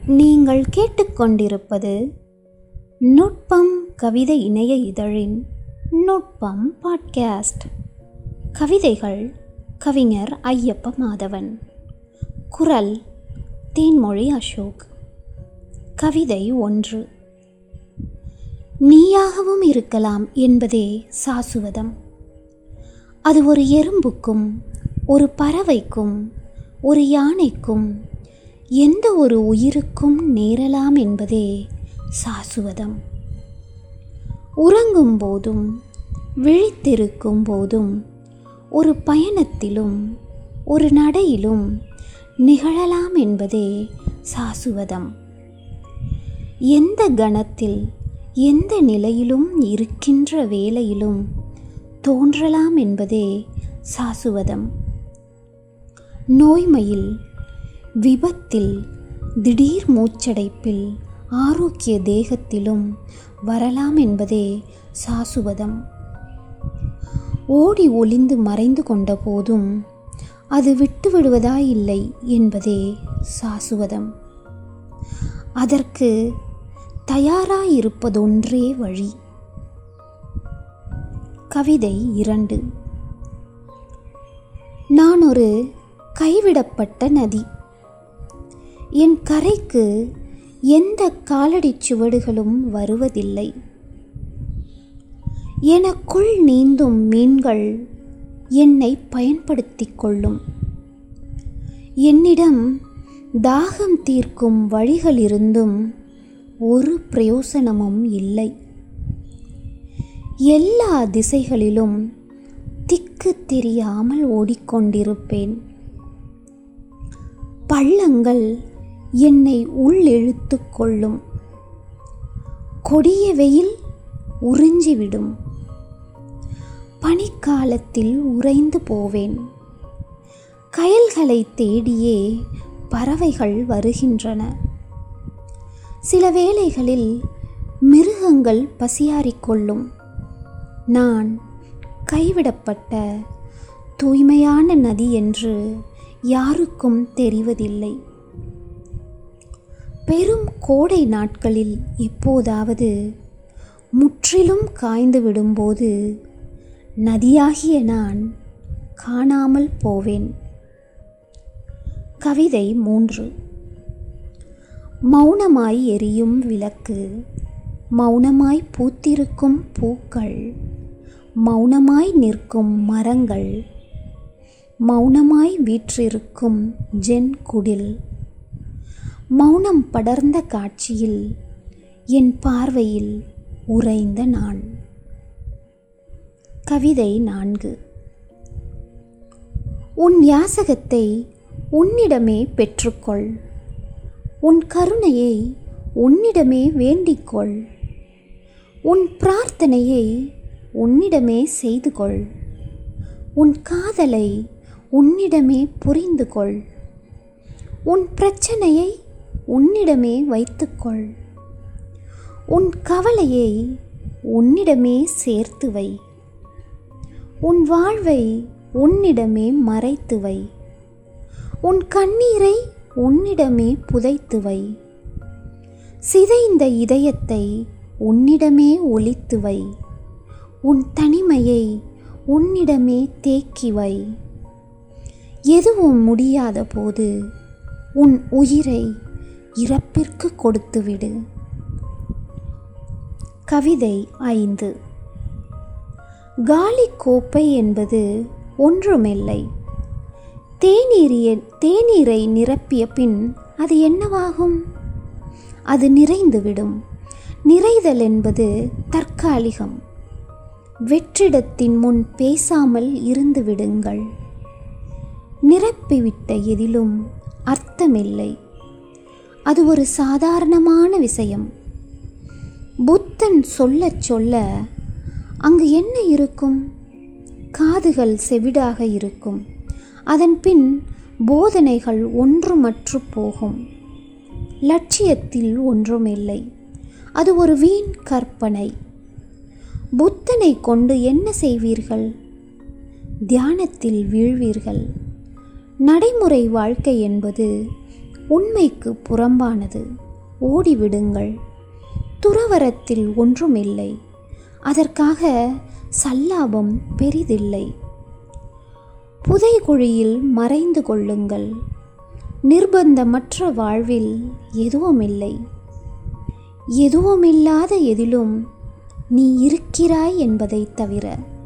நீங்கள் கேட்டுக்கொண்டிருப்பது நுட்பம் கவிதை இணைய இதழின் நுட்பம் பாட்காஸ்ட் கவிதைகள் கவிஞர் ஐயப்ப மாதவன் குரல் தேன்மொழி அசோக் கவிதை ஒன்று நீயாகவும் இருக்கலாம் என்பதே சாசுவதம் அது ஒரு எறும்புக்கும் ஒரு பறவைக்கும் ஒரு யானைக்கும் எந்த ஒரு உயிருக்கும் நேரலாம் என்பதே சாசுவதம் உறங்கும் போதும் விழித்திருக்கும் போதும் ஒரு பயணத்திலும் ஒரு நடையிலும் நிகழலாம் என்பதே சாசுவதம் எந்த கணத்தில் எந்த நிலையிலும் இருக்கின்ற வேலையிலும் தோன்றலாம் என்பதே சாசுவதம் நோய்மையில் விபத்தில் திடீர் மூச்சடைப்பில் ஆரோக்கிய தேகத்திலும் வரலாம் என்பதே சாசுவதம் ஓடி ஒளிந்து மறைந்து கொண்ட போதும் அது விட்டுவிடுவதாயில்லை என்பதே சாசுவதம் அதற்கு தயாராயிருப்பதொன்றே வழி கவிதை இரண்டு நான் ஒரு கைவிடப்பட்ட நதி என் கரைக்கு எந்த காலடிச் சுவடுகளும் வருவதில்லை எனக்குள் நீந்தும் மீன்கள் என்னை பயன்படுத்திக் கொள்ளும் என்னிடம் தாகம் தீர்க்கும் வழிகள் இருந்தும் ஒரு பிரயோசனமும் இல்லை எல்லா திசைகளிலும் திக்கு தெரியாமல் ஓடிக்கொண்டிருப்பேன் பள்ளங்கள் என்னை உள்ளிழுத்து கொள்ளும் கொடிய வெயில் உறிஞ்சிவிடும் பனிக்காலத்தில் உறைந்து போவேன் கயல்களை தேடியே பறவைகள் வருகின்றன சில வேளைகளில் மிருகங்கள் பசியாறிக்கொள்ளும் நான் கைவிடப்பட்ட தூய்மையான நதி என்று யாருக்கும் தெரிவதில்லை பெரும் கோடை நாட்களில் எப்போதாவது முற்றிலும் காய்ந்து விடும்போது நதியாகிய நான் காணாமல் போவேன் கவிதை மூன்று மௌனமாய் எரியும் விளக்கு மௌனமாய் பூத்திருக்கும் பூக்கள் மௌனமாய் நிற்கும் மரங்கள் மௌனமாய் வீற்றிருக்கும் ஜென் குடில் மௌனம் படர்ந்த காட்சியில் என் பார்வையில் உறைந்த நான் கவிதை நான்கு உன் யாசகத்தை உன்னிடமே பெற்றுக்கொள் உன் கருணையை உன்னிடமே வேண்டிக்கொள் உன் பிரார்த்தனையை உன்னிடமே செய்து கொள் உன் காதலை உன்னிடமே புரிந்து கொள் உன் பிரச்சனையை உன்னிடமே வைத்துக்கொள் உன் கவலையை உன்னிடமே சேர்த்து வை உன் வாழ்வை உன்னிடமே மறைத்து வை உன் கண்ணீரை உன்னிடமே புதைத்து வை சிதைந்த இதயத்தை உன்னிடமே ஒலித்து வை உன் தனிமையை உன்னிடமே தேக்கி வை எதுவும் முடியாத போது உன் உயிரை இறப்பிற்கு கொடுத்துவிடு கவிதை ஐந்து காலி கோப்பை என்பது ஒன்றுமில்லை தேநீரிய தேநீரை நிரப்பிய பின் அது என்னவாகும் அது நிறைந்துவிடும் நிறைதல் என்பது தற்காலிகம் வெற்றிடத்தின் முன் பேசாமல் இருந்து விடுங்கள் நிரப்பிவிட்ட எதிலும் அர்த்தமில்லை அது ஒரு சாதாரணமான விஷயம் புத்தன் சொல்லச் சொல்ல அங்கு என்ன இருக்கும் காதுகள் செவிடாக இருக்கும் அதன் பின் போதனைகள் ஒன்றுமற்று போகும் லட்சியத்தில் ஒன்றுமில்லை அது ஒரு வீண் கற்பனை புத்தனை கொண்டு என்ன செய்வீர்கள் தியானத்தில் வீழ்வீர்கள் நடைமுறை வாழ்க்கை என்பது உண்மைக்கு புறம்பானது ஓடிவிடுங்கள் துறவரத்தில் ஒன்றுமில்லை அதற்காக சல்லாபம் பெரிதில்லை புதைகுழியில் மறைந்து கொள்ளுங்கள் நிர்பந்தமற்ற வாழ்வில் எதுவுமில்லை எதுவுமில்லாத எதிலும் நீ இருக்கிறாய் என்பதைத் தவிர